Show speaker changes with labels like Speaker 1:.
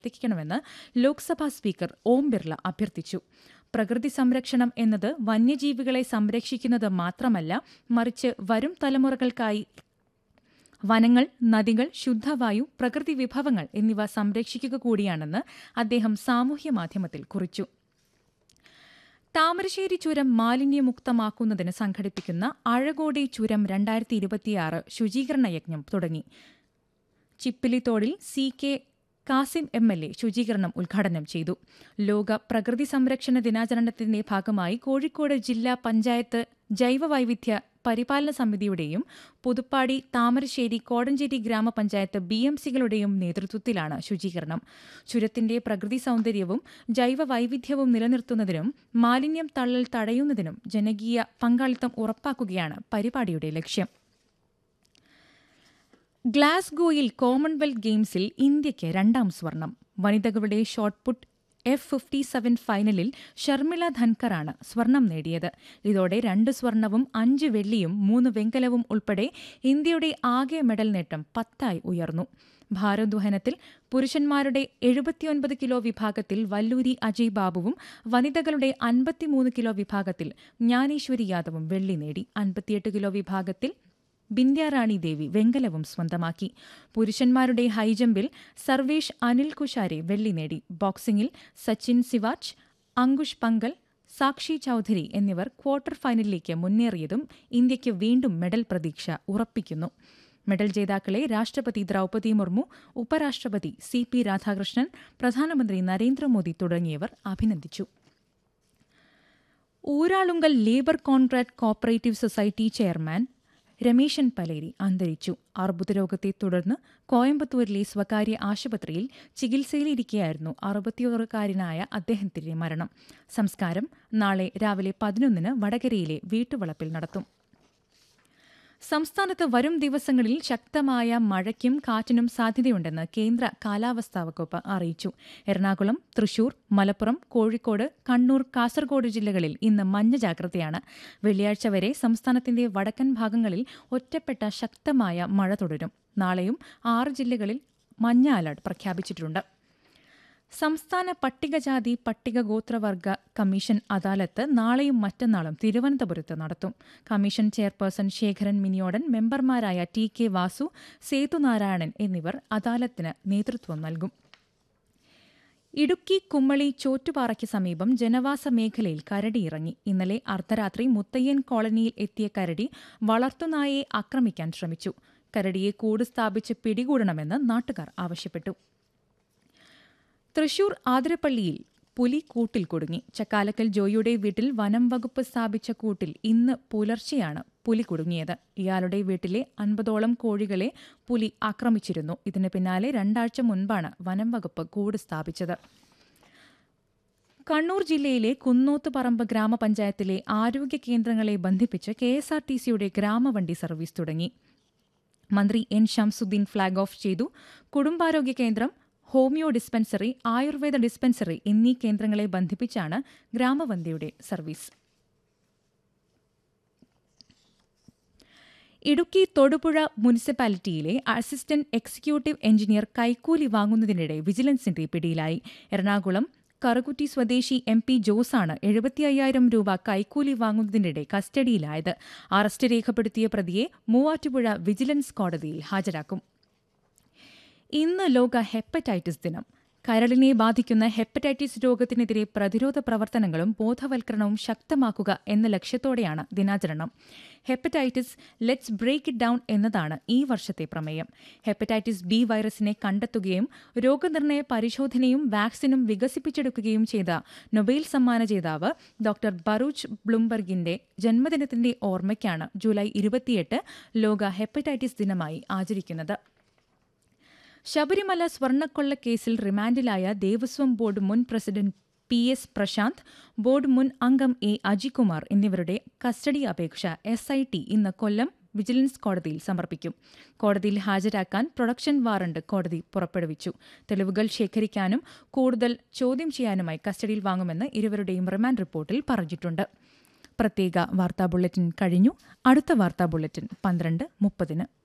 Speaker 1: എത്തിക്കണമെന്ന് Lok Sabha speaker Om Birla അഭ്യർത്ഥിച്ചു പ്രകൃതി സംരക്ഷണം എന്നത് വന്യജീവികളെ സംരക്ഷിക്കുന്നത് മാത്രമല്ല മറിച്ച് വരും തലമുറകൾക്കായി വനങ്ങൾ നദികൾ ശുദ്ധവായു പ്രകൃതി വിഭവങ്ങൾ എന്നിവ സംരക്ഷിക്കുക കൂടിയാണെന്ന് അദ്ദേഹം സാമൂഹ്യമാധ്യമത്തിൽ കുറിച്ചു താമരശ്ശേരി ചുരം മാലിന്യമുക്തമാക്കുന്നതിന് സംഘടിപ്പിക്കുന്ന അഴകോടി ചുരം രണ്ടായിരത്തി ഇരുപത്തിയാറ് ശുചീകരണ യജ്ഞം തുടങ്ങി ചിപ്പിലിത്തോടിൽ C K Kasim M L A ശുചീകരണം ഉദ്ഘാടനം ചെയ്തു ലോക പ്രകൃതി സംരക്ഷണ ദിനാചരണത്തിന്റെ ഭാഗമായി കോഴിക്കോട് ജില്ലാ പഞ്ചായത്ത് ജൈവവൈവിധ്യ പരിപാലന സമിതിയുടെയും പുതുപ്പാടി താമരശ്ശേരി കോടഞ്ചേരി ഗ്രാമപഞ്ചായത്ത് ബി എം സികളുടെയും നേതൃത്വത്തിലാണ് ശുചീകരണം ചുരത്തിന്റെ പ്രകൃതി സൗന്ദര്യവും ജൈവവൈവിധ്യവും നിലനിർത്തുന്നതിനും മാലിന്യം തള്ളൽ തടയുന്നതിനും ജനകീയ പങ്കാളിത്തം ഉറപ്പാക്കുകയാണ് പരിപാടിയുടെ ലക്ഷ്യം ഗ്ലാസ്ഗോയിൽ കോമൺവെൽത്ത് ഗെയിംസിൽ ഇന്ത്യയ്ക്ക് രണ്ടാം സ്വർണം വനിതകളുടെ ഷോട്ട്പുട്ട് എഫ് ഫിഫ്റ്റി സെവൻ ഫൈനലിൽ ഷർമിള ധൻകറാണ് സ്വർണം നേടിയത് ഇതോടെ രണ്ട് സ്വർണവും അഞ്ച് വെള്ളിയും മൂന്ന് വെങ്കലവും ഉൾപ്പെടെ ഇന്ത്യയുടെ ആകെ മെഡൽ നേട്ടം പത്തായി ഉയർന്നു ഭാരോദ്വഹനത്തിൽ പുരുഷന്മാരുടെ എഴുപത്തിയൊൻപത് കിലോ വിഭാഗത്തിൽ വല്ലൂരി അജയ് ബാബുവും വനിതകളുടെ അൻപത്തിമൂന്ന് കിലോ വിഭാഗത്തിൽ ജ്ഞാനേശ്വരി യാദവും വെള്ളി നേടി അൻപത്തിയെട്ട് കിലോ വിഭാഗത്തിൽ ബിന്ധ്യാറാണി ദേവി വെങ്കലവും സ്വന്തമാക്കി പുരുഷന്മാരുടെ ഹൈജമ്പിൽ സർവേഷ് അനിൽ കുശാരെ വെള്ളി നേടി ബോക്സിംഗിൽ സച്ചിൻ സിവാച്ച് അങ്കുഷ് പങ്കൽ സാക്ഷി ചൌധരി എന്നിവർ ക്വാർട്ടർ ഫൈനലിലേക്ക് മുന്നേറിയതും ഇന്ത്യയ്ക്ക് വീണ്ടും മെഡൽ പ്രതീക്ഷ ഉറപ്പിക്കുന്നു മെഡൽ ജേതാക്കളെ രാഷ്ട്രപതി ദ്രൌപതി മുർമു ഉപരാഷ്ട്രപതി സി പി രാധാകൃഷ്ണൻ പ്രധാനമന്ത്രി നരേന്ദ്രമോദി തുടങ്ങിയവർ അഭിനന്ദിച്ചു Uralungal labour contract cooperative society chairman Rameshan Paleri അന്തരിച്ചു അർബുദരോഗത്തെ തുടർന്ന് കോയമ്പത്തൂരിലെ സ്വകാര്യ ആശുപത്രിയിൽ ചികിത്സയിലിരിക്കെയായിരുന്നു അറുപത്തിയോറുകാരനായ അദ്ദേഹത്തിന്റെ മരണം സംസ്കാരം നാളെ രാവിലെ പതിനൊന്നിന് വടകരയിലെ വീട്ടുവളപ്പിൽ നടത്തും സംസ്ഥാനത്ത് വരും ദിവസങ്ങളിൽ ശക്തമായ മഴയ്ക്കും കാറ്റിനും സാധ്യതയുണ്ടെന്ന് കേന്ദ്ര കാലാവസ്ഥാ വകുപ്പ് അറിയിച്ചു എറണാകുളം തൃശൂർ മലപ്പുറം കോഴിക്കോട് കണ്ണൂർ കാസർഗോഡ് ജില്ലകളിൽ ഇന്ന് മഞ്ഞ ജാഗ്രതയാണ് വെള്ളിയാഴ്ച വരെ സംസ്ഥാനത്തിന്റെ വടക്കൻ ഭാഗങ്ങളിൽ ഒറ്റപ്പെട്ട ശക്തമായ മഴ തുടരും നാളെയും ആറ് ജില്ലകളിൽ മഞ്ഞ അലർട്ട് പ്രഖ്യാപിച്ചിട്ടുണ്ട് സംസ്ഥാന പട്ടികജാതി പട്ടികഗോത്രവർഗ കമ്മീഷൻ അദാലത്ത് നാളെയും മറ്റന്നാളും തിരുവനന്തപുരത്ത് നടത്തും കമ്മീഷൻ ചെയർപേഴ്സൺ ശേഖരൻ മിനിയോടൻ മെമ്പർമാരായ ടി കെ വാസു സേതുനാരായണൻ എന്നിവർ അദാലത്തിന് നേതൃത്വം നൽകും ഇടുക്കി കുമ്മളി ചോറ്റുപാറയ്ക്ക് സമീപം ജനവാസ മേഖലയിൽ കരടി ഇറങ്ങി ഇന്നലെ അർദ്ധരാത്രി മുത്തയ്യൻ കോളനിയിൽ എത്തിയ കരടി വളർത്തുനായയെ ആക്രമിക്കാൻ ശ്രമിച്ചു കരടിയെ കൂട് സ്ഥാപിച്ച് പിടികൂടണമെന്ന് നാട്ടുകാർ ആവശ്യപ്പെട്ടു തൃശൂർ ആതിരപ്പള്ളിയിൽ പുലി കൂട്ടിൽ കുടുങ്ങി ചക്കാലക്കൽ ജോയിയുടെ വീട്ടിൽ വനം വകുപ്പ് സ്ഥാപിച്ച കൂട്ടിൽ ഇന്ന് പുലർച്ചെയാണ് പുലി കുടുങ്ങിയത് ഇയാളുടെ വീട്ടിലെ അൻപതോളം കോഴികളെ പുലി ആക്രമിച്ചിരുന്നു ഇതിന് പിന്നാലെ രണ്ടാഴ്ച മുൻപാണ് വനം വകുപ്പ് കൂട് സ്ഥാപിച്ചത് കണ്ണൂർ ജില്ലയിലെ കുന്നോത്തുപറമ്പ് ഗ്രാമപഞ്ചായത്തിലെ ആരോഗ്യ കേന്ദ്രങ്ങളെ ബന്ധിപ്പിച്ച് കെ എസ് ആർ ടി സിയുടെ ഗ്രാമവണ്ടി സർവീസ് തുടങ്ങി മന്ത്രി എൻ ഷംസുദ്ദീൻ ഫ്ളാഗ് ഓഫ് ചെയ്തു കുടുംബാരോഗ്യ കേന്ദ്രം ഹോമിയോ ഡിസ്പെൻസറി ആയുർവേദ ഡിസ്പെൻസറി എന്നീ കേന്ദ്രങ്ങളെ ബന്ധിപ്പിച്ചാണ് ഗ്രാമവന്തിയുടെ സർവീസ് ഇടുക്കി തൊടുപുഴ മുനിസിപ്പാലിറ്റിയിലെ അസിസ്റ്റന്റ് എക്സിക്യൂട്ടീവ് എഞ്ചിനീയർ കൈക്കൂലി വാങ്ങുന്നതിനിടെ വിജിലൻസിന്റെ പിടിയിലായി എറണാകുളം കറുകുറ്റി സ്വദേശി എം പി ജോസാണ് എഴുപത്തി അയ്യായിരം രൂപ കൈക്കൂലി വാങ്ങുന്നതിനിടെ കസ്റ്റഡിയിലായത് അറസ്റ്റ് രേഖപ്പെടുത്തിയ പ്രതിയെ മൂവാറ്റുപുഴ വിജിലൻസ് കോടതിയിൽ ഹാജരാക്കും ഇന്ന് ലോക ഹെപ്പറ്റൈറ്റിസ് ദിനം കരളിനെ ബാധിക്കുന്ന ഹെപ്പറ്റൈറ്റിസ് രോഗത്തിനെതിരെ പ്രതിരോധ പ്രവർത്തനങ്ങളും ബോധവൽക്കരണവും ശക്തമാക്കുക എന്ന ലക്ഷ്യത്തോടെയാണ് ദിനാചരണം hepatitis let's break it down എന്നതാണ് ഈ വർഷത്തെ പ്രമേയം ഹെപ്പറ്റൈറ്റിസ് ബി വൈറസിനെ കണ്ടെത്തുകയും രോഗനിർണയ പരിശോധനയും വാക്സിനും വികസിപ്പിച്ചെടുക്കുകയും ചെയ്ത നൊബേൽ സമ്മാന ജേതാവ് ഡോക്ടർ ബറൂച്ച് ബ്ലൂംബർഗിന്റെ ജന്മദിനത്തിന്റെ ഓർമ്മയ്ക്കാണ് ജൂലൈ ഇരുപത്തിയെട്ട് ലോക ഹെപ്പറ്റൈറ്റിസ് ദിനമായി ആചരിക്കുന്നത് ശബരിമല സ്വർണ്ണക്കൊള്ള കേസിൽ റിമാൻഡിലായ ദേവസ്വം ബോർഡ് മുൻ president P S Prasanth board മുൻ അംഗം എ അജികുമാർ എന്നിവരുടെ കസ്റ്റഡി അപേക്ഷ എസ് ഐ ടി ഇന്ന് കൊല്ലം വിജിലൻസ് കോടതിയിൽ സമർപ്പിക്കും കോടതിയിൽ ഹാജരാക്കാൻ പ്രൊഡക്ഷൻ വാറണ്ട് കോടതി പുറപ്പെടുവിച്ചു തെളിവുകൾ ശേഖരിക്കാനും കൂടുതൽ ചോദ്യം ചെയ്യാനുമായി കസ്റ്റഡിയിൽ വാങ്ങുമെന്ന് ഇരുവരുടെയും റിമാൻഡ് റിപ്പോർട്ടിൽ പറഞ്ഞിട്ടുണ്ട് പ്രത്യേക വാർത്താ ബുള്ളറ്റിൻ കഴിഞ്ഞു അടുത്ത വാർത്താ ബുള്ളറ്റിൻ പന്ത്രണ്ട് മുപ്പതിന്